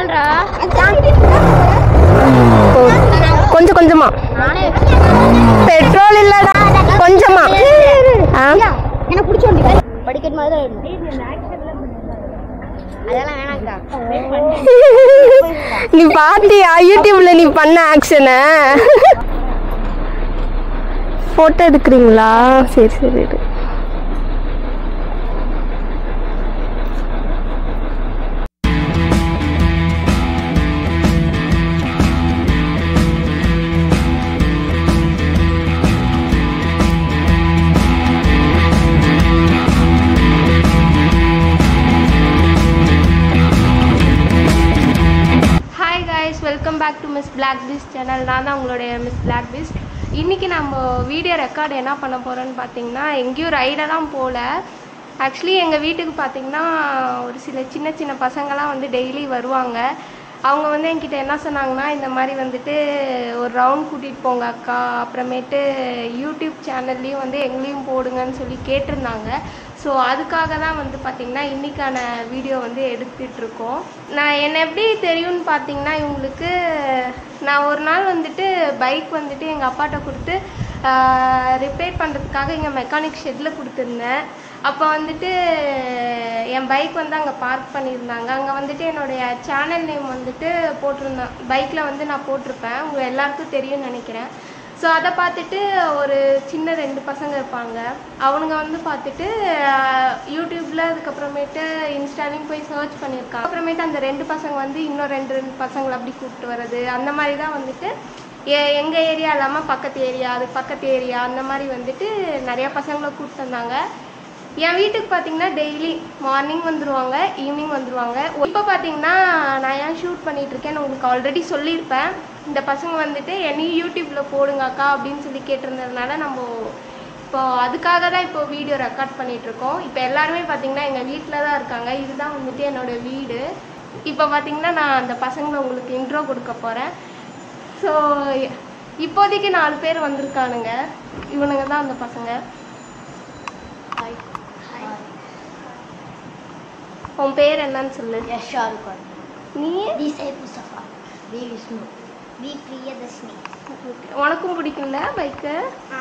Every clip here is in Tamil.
பண்றா கொஞ்சம் கொஞ்சமா நானே பெட்ரோல் இல்லடா கொஞ்சமா ஆ? என்ன பிடிச்சோண்டி படிக்கிற மாதிரி தான் வேணும். அதெல்லாம் வேணாங்க்கா நீ பாத்தியா யூடியூப்ல நீ பண்ண ஆக்ஷனை போட்டோ எடுக்கிறீங்களா சரி சரி இரு. Hi guys welcome back to Miss Black Peace channel நான் தான் உங்களுடைய மிஸ் பிளாக் பீஸ் இன்றைக்கி நம்ம வீடியோ ரெக்கார்டு என்ன பண்ண போகிறோன்னு பார்த்தீங்கன்னா எங்கேயும் ரைடெல்லாம் போகல ஆக்சுவலி எங்கள் வீட்டுக்கு பார்த்தீங்கன்னா ஒரு சில சின்ன சின்ன பசங்களாம் வந்து டெய்லி வருவாங்க அவங்க வந்து என்கிட்ட என்ன சொன்னாங்கன்னா இந்த மாதிரி வந்துட்டு ஒரு ரவுண்ட் கூட்டிகிட்டு போங்க அக்கா அப்புறமேட்டு யூடியூப் சேனல்லையும் வந்து எங்களையும் போடுங்கன்னு சொல்லி கேட்டிருந்தாங்க ஸோ அதுக்காக தான் வந்து பார்த்திங்கன்னா இன்றைக்கான வீடியோ வந்து எடுத்துட்டு இருக்கோம் நான் என்ன எப்படி தெரியும்னு பார்த்தீங்கன்னா இவங்களுக்கு நான் ஒரு நாள் வந்துட்டு பைக் வந்துட்டு எங்கள் அப்பாட்ட கொடுத்து ரிப்பேர் பண்ணுறதுக்காக இங்கே மெக்கானிக் ஷெட்டில் கொடுத்துருந்தேன் அப்போ வந்துட்டு என் பைக் வந்து அங்கே பார்க் பண்ணியிருந்தாங்க அங்கே வந்துட்டு என்னுடைய சேனல் நேம் வந்துட்டு போட்டிருந்தேன் பைக்கில் வந்து நான் போட்டிருப்பேன் உங்கள் எல்லாருக்கும் தெரியும்னு நினைக்கிறேன் ஸோ அதை பார்த்துட்டு ஒரு சின்ன ரெண்டு பசங்க இருப்பாங்க அவனுங்க வந்து பார்த்துட்டு யூடியூப்பில் அதுக்கப்புறமேட்டு இன்ஸ்டாலையும் போய் சர்ச் பண்ணியிருக்காங்க அப்புறமேட்டு அந்த ரெண்டு பசங்க வந்து இன்னும் ரெண்டு ரெண்டு பசங்களை அப்படி கூப்பிட்டு வர்றது அந்த மாதிரி தான் வந்துட்டு எ எங்கள் ஏரியா இல்லாமல் பக்கத்து ஏரியா அது பக்கத்து ஏரியா அந்த மாதிரி வந்துட்டு நிறையா பசங்களை கூப்பிட்டு வந்தாங்க என் வீட்டுக்கு பார்த்தீங்கன்னா டெய்லி மார்னிங் வந்துருவாங்க ஈவினிங் வந்துருவாங்க இப்போ பார்த்தீங்கன்னா நான் ஏன் ஷூட் பண்ணிட்டு இருக்கேன்னு உங்களுக்கு ஆல்ரெடி சொல்லியிருப்பேன் இந்த பசங்க வந்துட்டு என்னையும் யூடியூப்பில் போடுங்க அக்கா அப்படின்னு சொல்லி கேட்டிருந்ததுனால நம்ம இப்போ அதுக்காக தான் இப்போ வீடியோ ரெக்கார்ட் பண்ணிட்டு இருக்கோம் இப்போ எல்லாருமே பார்த்தீங்கன்னா எங்கள் வீட்டில் தான் இருக்காங்க இதுதான் வந்துட்டு என்னோட வீடு இப்போ பார்த்தீங்கன்னா நான் அந்த பசங்களை உங்களுக்கு இன்ட்ரோ கொடுக்க போகிறேன் ஸோ இப்போதைக்கு நாலு பேர் வந்திருக்கானுங்க இவனுங்க தான் அந்த பசங்க உன் பேர் என்னன்னு சொல்லு எஸ் ஷாருக்கான் நீ டி சைட் முஸ்தபா வி விஷ்ணு வி பிரியதர்ஷினி உனக்கும் பிடிக்கும்ல பைக்கு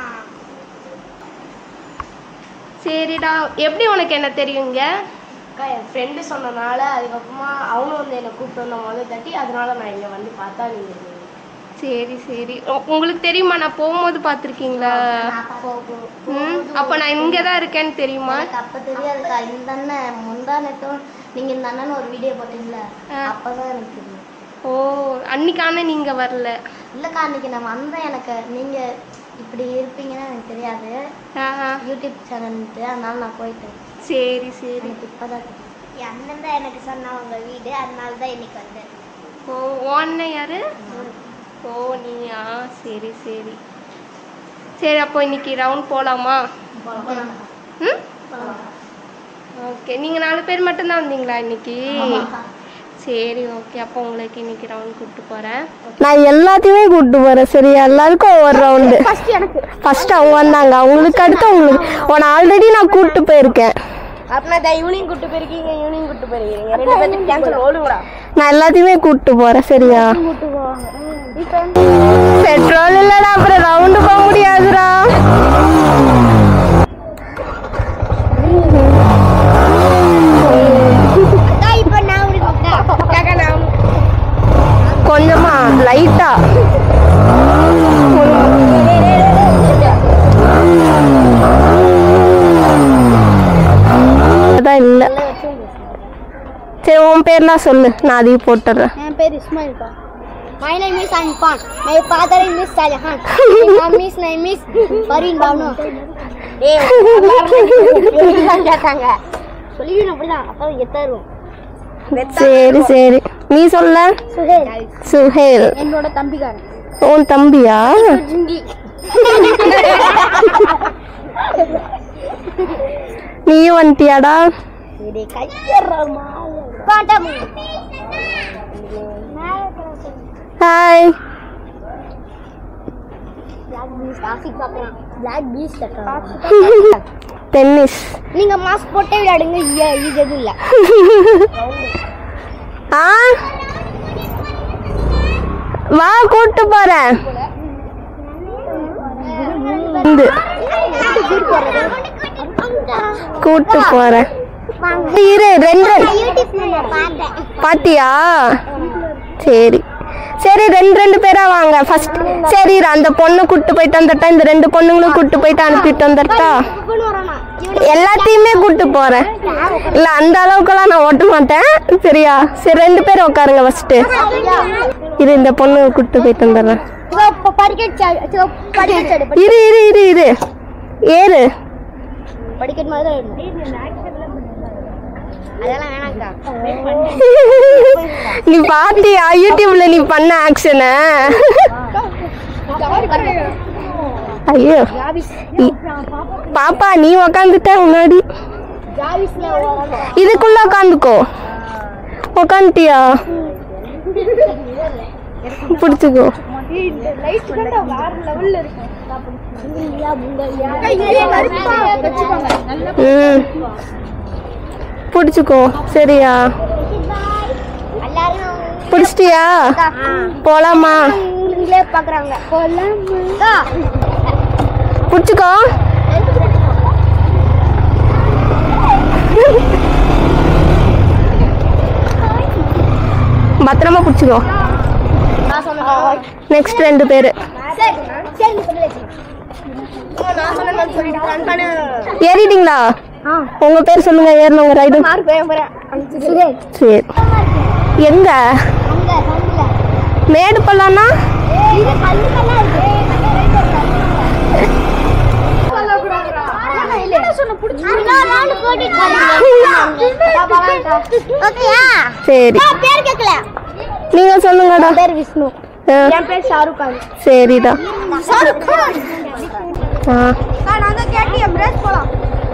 சரிடா எப்படி உனக்கு என்ன தெரியுங்க அக்கா என் ஃப்ரெண்டு சொன்னனால அதுக்கப்புறமா அவனும் வந்து என்னை கூப்பிட்டு வந்த முதல் தட்டி அதனால நான் இங்கே வந்து பார்த்தா நீங்கள் சரி சரி உ- உங்களுக்கு தெரியுமா நான் போகும்போது பார்த்துருக்கீங்களா ம் அப்போ நான் இங்கே தான் இருக்கேன்னு தெரியுமா எனக்கு அப்ப தெரியாதுக்கா இந்த அண்ணன் முந்தானட்டும் நீங்க இந்த அண்ணன் ஒரு வீடியோ போட்டீங்கல்ல ஆ. அப்பதான் எனக்கு தெரியும் ஓ அன்னைக்கான நீங்கள் வரல இல்லக்கா அன்னைக்கு நான் வந்தேன் எனக்கு நீங்க இப்படி இருப்பீங்கன்னு எனக்கு தெரியாது ஆஹா யூடியூப் சேனல்ட்டு அதனால நான் போயிட்டேன் சரி சரி எனக்கு இப்பதான் தெரியும் என் அண்ணன் தான் எனக்கு சொன்னா உங்க வீடு அதனால தான் இன்னைக்கு வந்தேன் ஓ உன் அண்ணன் யாரு ஓ நீயா சரி சரி சரி அப்போ இன்னைக்கு ரவுண்ட் போகலாமா ம் ஓகே நீங்கள் நாலு பேர் மட்டும்தான் வந்தீங்களா இன்னைக்கு சரி ஓகே அப்போ உங்களுக்கு இன்னைக்கு ரவுண்ட் கூப்பிட்டு போகிறேன் நான் எல்லாத்தையுமே கூப்பிட்டு போறேன் சரி எல்லாருக்கும் ஒவ்வொரு ரவுண்டு ஃபர்ஸ்ட் எனக்கு ஃபர்ஸ்ட் அவங்க வந்தாங்க அவங்களுக்கு அடுத்து அவங்களுக்கு உன்னை ஆல்ரெடி நான் கூப்பிட்டு போயிருக்கேன் அப்படின்னா ஈவினிங் கூட்டு போயிருக்கீங்க ஈவினிங் கூட்டு போயிருக்கீங்க ரெண்டு பேருக்கு கேன்சல் ஓடுங்களா நான் எல்லாத்தையுமே கூப்பிட்டு போறேன் சரியா பெட்ரோல் இல்லடா அப்புறம் ரவுண்டு போக முடியாதுடா அதான் இப்போ நான் விடுங்க கொஞ்சமா லைட்டா அதான் இல்ல சரி உன் பேர்லாம் சொல்லு நான் அதையும் போட்டுடுறேன் என் பேர் இஸ்மாயில் கா My name is Anfan. My father name is Salahan. My mommy's name is Farin Banu. ஏய் கேட்டாங்க சொல்லிடணும் அப்படிதான் அப்போ எத்தரும் சரி சரி நீ சொல்ல சுஹேல் சுஹேல் என்னோட தம்பிக்காரன் உன் தம்பியா ஜிங்கி நீயும் வந்துட்டியாடா இது கையறமா பாட்டம் ஹாய் பிளாக் பீஸ் காஃபி பார்க்கலாம் பிளாக் பீஸ் தட்டலாம் டென்னிஸ் நீங்க மாஸ்க் போட்டே விளையாடுங்க ஐயா, இது எதுவும் இல்ல ஆ வா கூட்டு போறேன் இந்த கூட்டு போறேன் இரு ரெண்டு பாத்தியா சரி சரி ரெண்டு ரெண்டு பேரா வாங்க ஃபர்ஸ்ட் சரி இரு, அந்த பொண்ணு கூட்டு போயிட்டு வந்துட்டா இந்த ரெண்டு பொண்ணுங்களும் கூட்டு போயிட்டு அனுப்பிட்டு வந்துட்டா எல்லாத்தையுமே கூட்டு போறேன் இல்ல அந்த அளவுக்குலாம் நான் ஓட்ட மாட்டேன் சரியா சரி ரெண்டு பேரும் உட்காருங்க ஃபர்ஸ்ட் இது இந்த பொண்ணு கூட்டு போயிட்டு வந்துடுறேன் படிக்கட் இரு இரு இரு இரு ஏறு படிக்கட் மாதிரி தான் இருக்கணும். அதெல்லாம் வேணாம்க்கா நீ பாத்தியா யூடியூப்ல நீ பண்ண ஆக்ஷனை ஐயோ இ- பாப்பா நீ உக்காந்துட்ட முன்னாடி இதுக்குள்ள உக்காந்துக்கோ உக்காந்துட்டியா பிடிச்சுக்கோ ம் பிடிச்சுக்கோ சரியா எல்லாரும் பிடிச்சிட்டியா போலாமா உங்களே பாக்குறாங்க போலாமா பிடிச்சிக்கோ பத்திரமா பிடிச்சிக்கோ நான் சொன்னேன் நெக்ஸ்ட் ரெண்டு பேர் சரி சரி நீ சொல்லு நான் சொன்னேன் சொல்லிட்டு ஏறிட்டீங்களா உங்க பேர் சொல்லுங்க ஏறினவங்க ரைடு மார்க் போய் போறேன் சுரேஷ் சரி எங்க அங்க கண்ணுல மேடு பள்ளம்னா இது கண்ணுக்கெல்லாம் இருக்கு ஓகேயா சரி பேர் கேட்கல நீங்க சொல்லுங்கடா பேர் விஷ்ணு ஆ, என் பேர் ஷாருக் கான் சரிடா ஷாருக் கான் ஆ நாங்க கேடிஎம் ரேஸ் போலாம்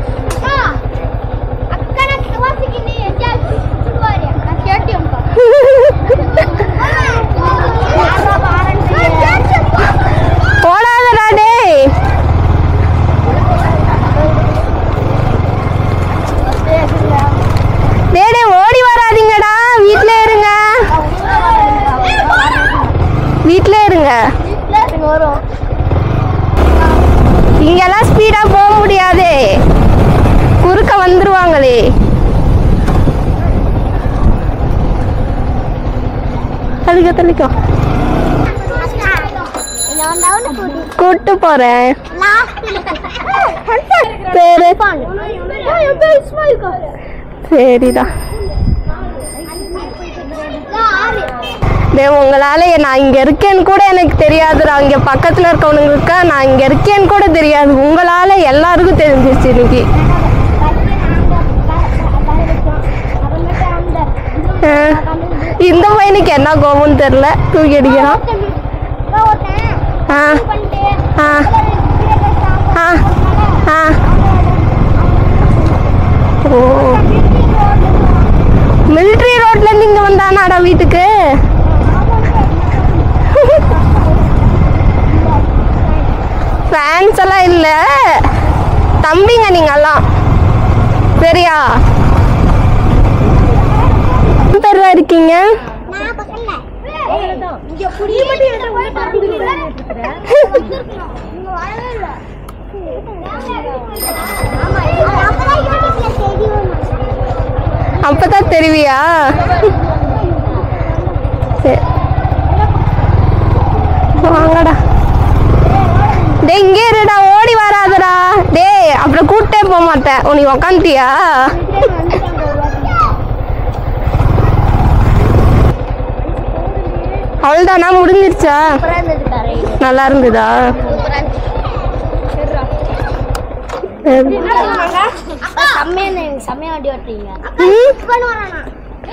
அக்கா நான் கவாசிக்கு நீ என்ஜாய் சுடுவாரு நான் கேடிஎம் பா போடாதடா டேய் டேய் டேய் ஓடி வராதீங்கடா வீட்ல இருங்க வீட்ல இருங்க வரும் இங்கெல்லாம் ஸ்பீடா போக முடியாதே குறுக்க வந்துருவாங்களே தள்ளிக்கோ தள்ளிக்கோ கூட்டு போறேன் பேரு சரிடா டேய் உங்களால நான் இங்க இருக்கேன்னு கூட எனக்கு தெரியாதுடா இங்க பக்கத்துல இருக்கவனுங்களுக்கு நான் இங்க இருக்கேன்னு கூட தெரியாது உங்களால எல்லாருக்கும் தெரிஞ்சிருச்சு இன்னைக்கு ஆ, இந்த பையனுக்கு என்ன கோபம்னு தெரியல தூக்கி அடிக்கிறான் ஆ ஆ ஆ ஆ ஓ மிலிட்ரி ரோட்ல இருந்து இங்க வந்தானாடா வீட்டுக்கு ஃபேன்ஸ் எல்லாம் இல்ல தம்பிங்க நீங்கெல்லாம் சரியா பேரா இருக்கீங்க அப்பதான் தெரிவியா சரி வாங்கடா டேய் இங்கே இருடா ஓடி வராதடா டேய் அப்புறம் கூட்டே போக மாட்டேன் உனக்கு உக்காந்துட்டியா அவ்வளோதானா முடிஞ்சிருச்சா நல்லா இருந்ததா சரி. செம்மையா செம்மையா வண்டி ஓட்டுறீங்க ம்?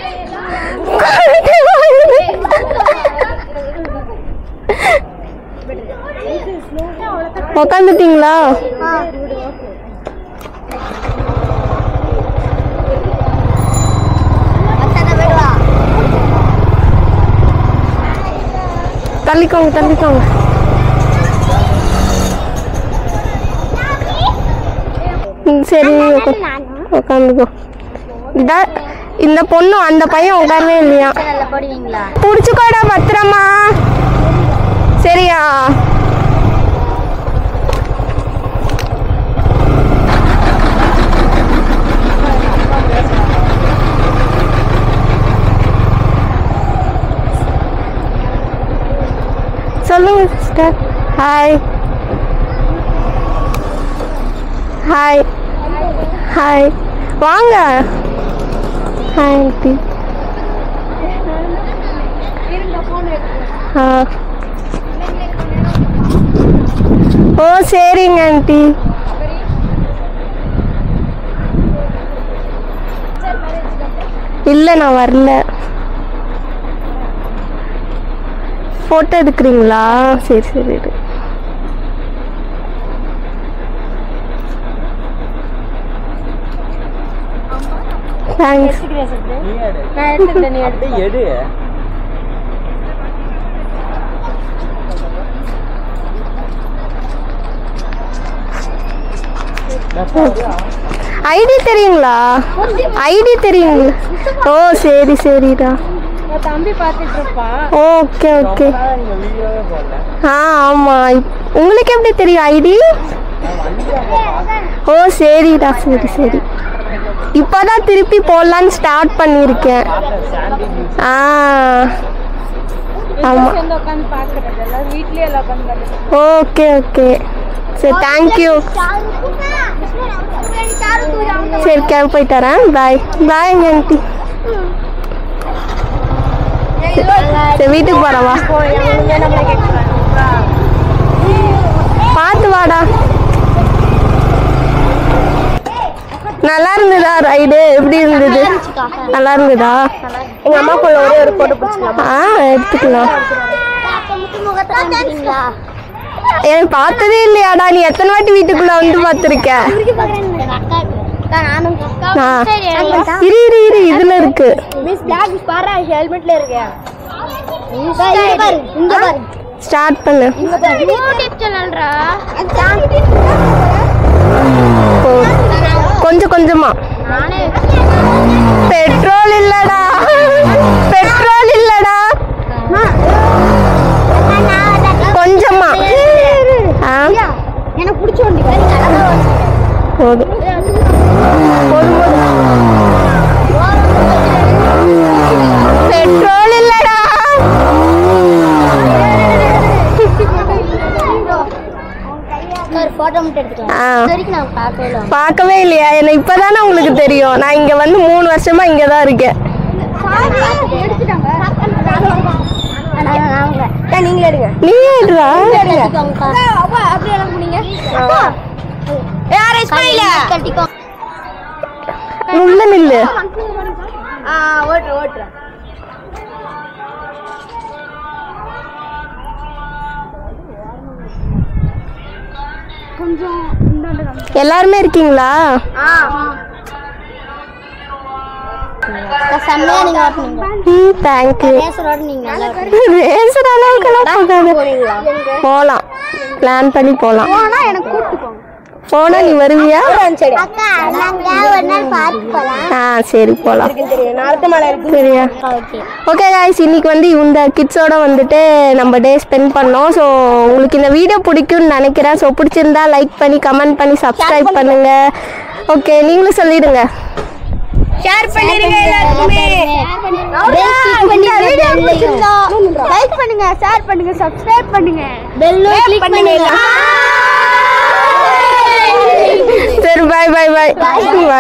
உக்காந்துட்டீங்களா தள்ளிக்கோங்க தள்ளிக்கோங்க ம், சரி உக்கா- உக்காந்துக்கோ டா- இந்த பொண்ணும் அந்த பையன் உட்காரவே இல்லையா நல்லா போடுவீங்களா புடிச்சுக்கோடா பத்திரமா சரியா சொல்லுங்க சிஸ்டர் ஹாய் ஹாய் ஹாய் வாங்க ஹாய் ஆண்டி ஆ ஓ சரிங்க ஆண்டி இல்லை நான் வரல ஃபோட்டோ எடுக்கிறீங்களா சரி சரி இரு. தேங்க்ஸ் அப்படியே எடு ஐடி தெரியுங்களா ஐடி தெரியுங்களா ஓ சரி சரிடா தம்பி பார்த்துட்டு இருப்பான் ஓகே ஓகே நீங்க வீடியோவே போடல ஆ ஆமாம் உங்களுக்கு எப்படி தெரியும் ஐடி ஓ சரிடா சரி சரி இப்போதான் திருப்பி போடலான்னு ஸ்டார்ட் பண்ணியிருக்கேன் ஆ ஆமாம் வந்து உட்காந்து பார்க்கறது எல்லாம் வீட்லயே எல்லாம் உட்காந்து பார்க்கறது ஓகே ஓகே சரி தேங்க்யூ சரி கேப் போயிட்டு வரேன் பாய் பாய் ஆண்டி சரி வீட்டுக்கு போகிறவா பார்த்து வாடா நல்லா இருந்ததா ரைடு எப்படி இருந்தது நல்லா இருந்ததா எங்க அம்மாக்குள்ள ஒரே ஒரு போட்டோ பிடிச்சிக்கலாமா ஆ எடுத்துக்கலாம் எனக்கு பார்த்ததே இல்லையாடா நீ எத்தனை வாட்டி வீட்டுக்குள்ள வந்து பார்த்துருக்க ஆ. இரு இரு இரு இதுல இருக்கு மிஸ் பிளாக் பாரு ஹெல்மெட்ல இருக்கேன் இங்க பாரு ஸ்டார்ட் பண்ணு யூடியூப் சேனல்ரா போ. கொஞ்சம் கொஞ்சமா நானே பெட்ரோல் இல்லடா பெட்ரோல் இல்லடா கொஞ்சமா ஆ எனக்கு பிடிச்ச வண்டி போதும் போதும் போதும் பெட்ரோல் இல்லடா ஒரு போட்டோ மட்டும் எடுத்துக்கலாம் ஆ இது வரைக்கும் நான் பார்க்கவே இல்லை பார்க்கவே இல்லையா என்ன இப்பதானே உங்களுக்கு தெரியும் நான் இங்க வந்து மூணு வருஷமா இங்க தான் இருக்கேன் நீங்களே எடுங்க நீ ஏடுறா அப்படியே எல்லாம் முடிங்க கட்டிக்கோ உள்ள நில்லு ஆ ஓட்டு ஓட்டு எல்லாருமே இருக்கீங்களா செம்மையா நீங்க ஓட்டுனீங்க ம் தேங்க்யூ பேசுறோட நீங்க நல்லா ஓட்டுனீங்க. ரேசர் அளவுக்குலாம் போகாது போகலாம் பிளான் பண்ணி போகலாம் போனா எனக்கு கூட்டு போங்க போனா நீ வருவியா அக்கா நாங்க ஒரு நாள் பார்த்து போலாம் ஆ சரி போகலாம் சரியா ஓகே ஓகே காய்ஸ் இன்னைக்கு வந்து இந்த கிட்ஸோட வந்துட்டு நம்ம டே ஸ்பெண்ட் பண்ணோம் ஸோ உங்களுக்கு இந்த வீடியோ பிடிக்கும்னு நினைக்கிறேன் ஸோ பிடிச்சிருந்தா லைக் பண்ணி கமெண்ட் பண்ணி சப்ஸ்கிரைப் பண்ணுங்க ஓகே நீங்களும் சொல்லிடுங்க ஷேர் பண்ணிருங்க எல்லாருக்குமே லைக் பண்ணுங்க ஷேர் பண்ணுங்க சப்ஸ்கிரைப் பண்ணுங்க பெல் கிளிக் பண்ணுங்க சரி பாய் பாய் பாய்